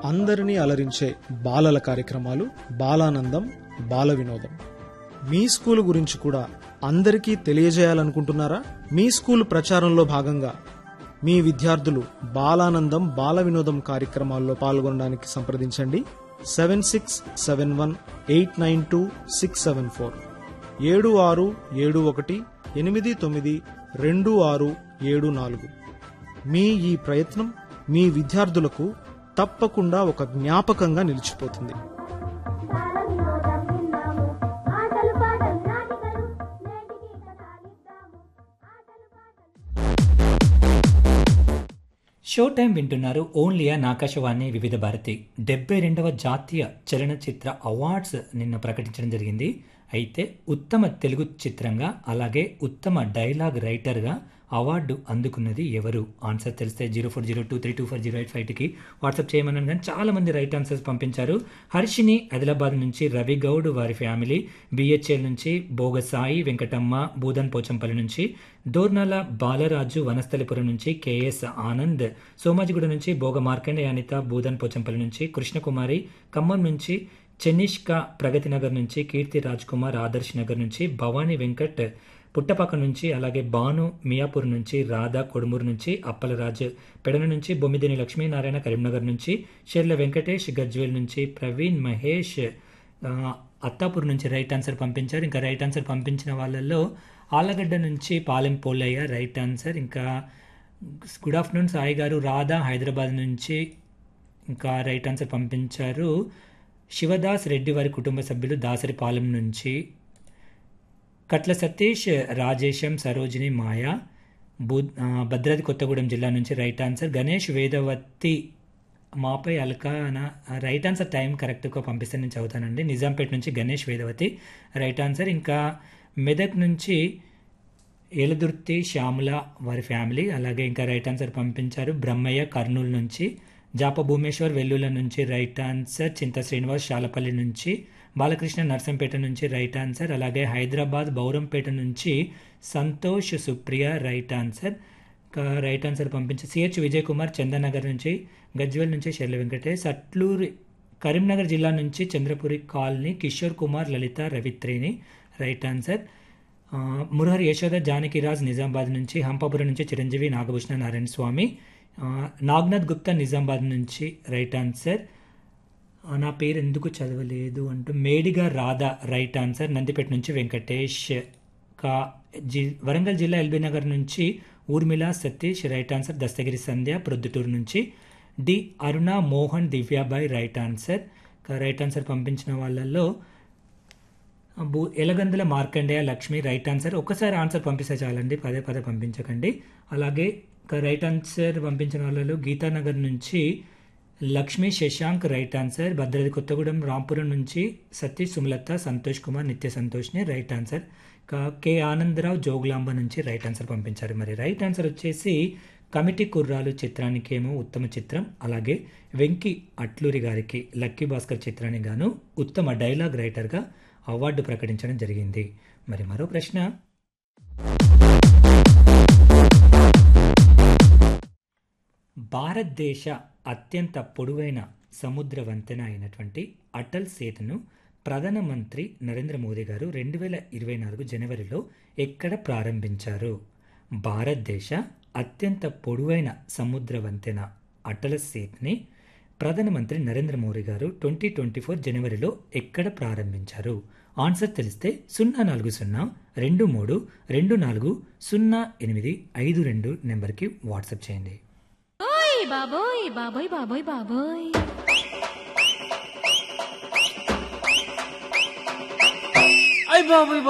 అందరినీ అలరించే బాలల కార్యక్రమాలు బాలానందం బాల వినోదం మీ స్కూల్ గురించి కూడా అందరికీ తెలియజేయాలనుకుంటున్నారా మీ స్కూల్ ప్రచారంలో భాగంగా మీ విద్యార్థులు బాలానందం బాల వినోదం కార్యక్రమాల్లో పాల్గొనడానికి సంప్రదించండి seven six seven one eight nine two six seven four ఏడు ఆరు ఏడు ఒకటి ఎనిమిది తొమ్మిది రెండు ఆరు ఏడు నాలుగు మీ ఈ ప్రయత్నం మీ విద్యార్థులకు తప్పకుండా ఒక జ్ఞాపకంగా నిలిచిపోతుంది బాలవినోదం విన్నాము ఆటలు పాటలు నాటికలు నేటికి కథాలిద్దాము ఆటలు పాటలు షో టైం వింటున్నారు ఓన్లీ ఆన్ ఆకాశవాణి వివిధ భారతి డెబ్బై రెండవ జాతీయ చలనచిత్ర అవార్డ్స్ నిన్న ప్రకటించడం జరిగింది అయితే ఉత్తమ తెలుగు చిత్రంగా అలాగే ఉత్తమ డైలాగ్ రైటర్గా అవార్డు అందుకున్నది ఎవరు ఆన్సర్ తెలిస్తే zero four zero two three two four zero eight ఫైవ్కి వాట్సాప్ చేయమన్నాను కానీ చాలా మంది రైట్ ఆన్సర్స్ పంపించారు హర్షిని ఆదిలాబాద్ నుంచి రవి గౌడ్ వారి ఫ్యామిలీ బిహెచ్ఎల్ నుంచి బోగసాయి వెంకటమ్మ బూదన్ పోచంపల్లి నుంచి దోర్నాల బాలరాజు వనస్థలిపురం నుంచి కేఎస్ ఆనంద్ సోమాజిగూడ నుంచి బోగ మార్కండే అనిత బూదన్ పోచంపల్లి నుంచి కృష్ణకుమారి ఖమ్మం నుంచి చెన్నిష్క ప్రగతి నగర్ నుంచి కీర్తి రాజ్ కుమార్ ఆదర్శ్ నగర్ నుంచి భవానీ వెంకట్ పుట్టపక్క నుంచి అలాగే భాను మియాపూర్ నుంచి రాధా కొడుమూరు నుంచి అప్పలరాజు పెడన నుంచి బొమ్మిదిని లక్ష్మీనారాయణ కరీంనగర్ నుంచి షెర్ల వెంకటేష్ గజ్వేల్ నుంచి ప్రవీణ్ మహేష్ ఆ, అత్తాపూర్ నుంచి రైట్ ఆన్సర్ పంపించారు ఇంకా రైట్ ఆన్సర్ పంపించిన వాళ్ళల్లో ఆలగడ్డ నుంచి పాలెం పోలయ్య రైట్ ఆన్సర్ ఇంకా గుడ్ ఆఫ్టర్నూన్ సాయి గారు రాధా హైదరాబాద్ నుంచి ఇంకా రైట్ ఆన్సర్ పంపించారు శివదాస్ రెడ్డి వారి కుటుంబ సభ్యులు దాసరిపాలెం నుంచి కట్ల సతీష్ రాజేశం సరోజిని మాయ బు ఆ, భద్రాద్రి కొత్తగూడెం జిల్లా నుంచి రైట్ ఆన్సర్ గణేష్ వేదవతి మాపై అల్కాన రైట్ ఆన్సర్ టైం కరెక్ట్గా పంపిస్తే నేను చదువుతానండి నిజాంపేట నుంచి గణేష్ వేదవతి రైట్ ఆన్సర్ ఇంకా మెదక్ నుంచి ఏలదుర్తి శ్యామల వారి ఫ్యామిలీ అలాగే ఇంకా రైట్ ఆన్సర్ పంపించారు బ్రహ్మయ్య కర్నూలు నుంచి జాప భూమేశ్వర్ వెల్లుల నుంచి రైట్ ఆన్సర్ చింత శ్రీనివాస్ శాలపల్లి నుంచి బాలకృష్ణ నర్సంపేట నుంచి రైట్ ఆన్సర్ అలాగే హైదరాబాద్ బౌరంపేట నుంచి సంతోష్ సుప్రియ రైట్ ఆన్సర్ ఇంకా రైట్ ఆన్సర్ పంపించి సిహెచ్ విజయ్ కుమార్ చందనగర్ నుంచి గజ్వేల్ నుంచి శైల వెంకటేష్ అట్లూరి కరీంనగర్ జిల్లా నుంచి Chandrapuri colony Kishore Kumar Lalitha Ravitreni right answer ఆ, మురహరి యశోద జానకిరాజ్ నిజామాబాద్ నుంచి హంపాపురం నుంచి చిరంజీవి నాగభూషణ నారాయణ స్వామి ఆ, నాగ్నాథ్ గుప్తా నిజామాబాద్ నుంచి రైట్ ఆన్సర్ ఆ, నా పేరు ఎందుకు చదవలేదు అంటూ మేడిగా రాధా రైట్ ఆన్సర్ నందిపేట నుంచి వెంకటేష్ కా జి వరంగల్ జిల్లా ఎల్బీ నగర్ నుంచి ఊర్మిళ సతీష్ రైట్ ఆన్సర్ దస్తగిరి సంధ్య ప్రొద్దుటూరు నుంచి D Aruna Mohan Divyabai right answer కా రైట్ ఆన్సర్ పంపించిన వాళ్ళల్లో భూ ఎలగందుల మార్కండేయ లక్ష్మి రైట్ ఆన్సర్ ఒక్కసారి ఆన్సర్ పంపిస్తే చాలండి పదే పదే పంపించకండి అలాగే ఇక రైట్ ఆన్సర్ పంపించిన వాళ్ళలో గీతానగర్ నుంచి లక్ష్మి శశాంక్ రైట్ ఆన్సర్ భద్రాద్రి కొత్తగూడెం రాంపురం నుంచి సతీష్ సుమలత సంతోష్ కుమార్ నిత్య సంతోష్ని రైట్ ఆన్సర్ ఇక కె ఆనందరావు జోగులాంబ నుంచి రైట్ ఆన్సర్ పంపించారు మరి రైట్ ఆన్సర్ వచ్చేసి కమిటీ కుర్రాలు చిత్రానికేమో ఉత్తమ చిత్రం అలాగే వెంకి అట్లూరి గారికి లక్కీ భాస్కర్ చిత్రానికి గాను ఉత్తమ డైలాగ్ రైటర్గా అవార్డు ప్రకటించడం జరిగింది మరి మరో ప్రశ్న భారతదేశ అత్యంత పొడవైన సముద్ర వంతెన అయినటువంటి అటల్ సేతును ప్రధానమంత్రి నరేంద్ర మోదీ గారు రెండు వేల ఇరవై నాలుగు జనవరిలో ఎక్కడ ప్రారంభించారు భారతదేశ అత్యంత పొడవైన సముద్ర వంతెన అటల్ సేతుని ప్రధానమంత్రి నరేంద్ర మోదీ గారు ట్వంటీ ట్వంటీ ఫోర్ జనవరిలో ఎక్కడ ప్రారంభించారు ఆన్సర్ తెలిస్తే సున్నా నాలుగు సున్నా రెండు మూడు రెండు నాలుగు సున్నా ఎనిమిది ఐదు రెండు నెంబర్కి వాట్సాప్ చేయండి ఓయ్ బాబోయ్ బాబోయ్ బాబోయ్ బాబోయ్ అయ్ బాబోయ్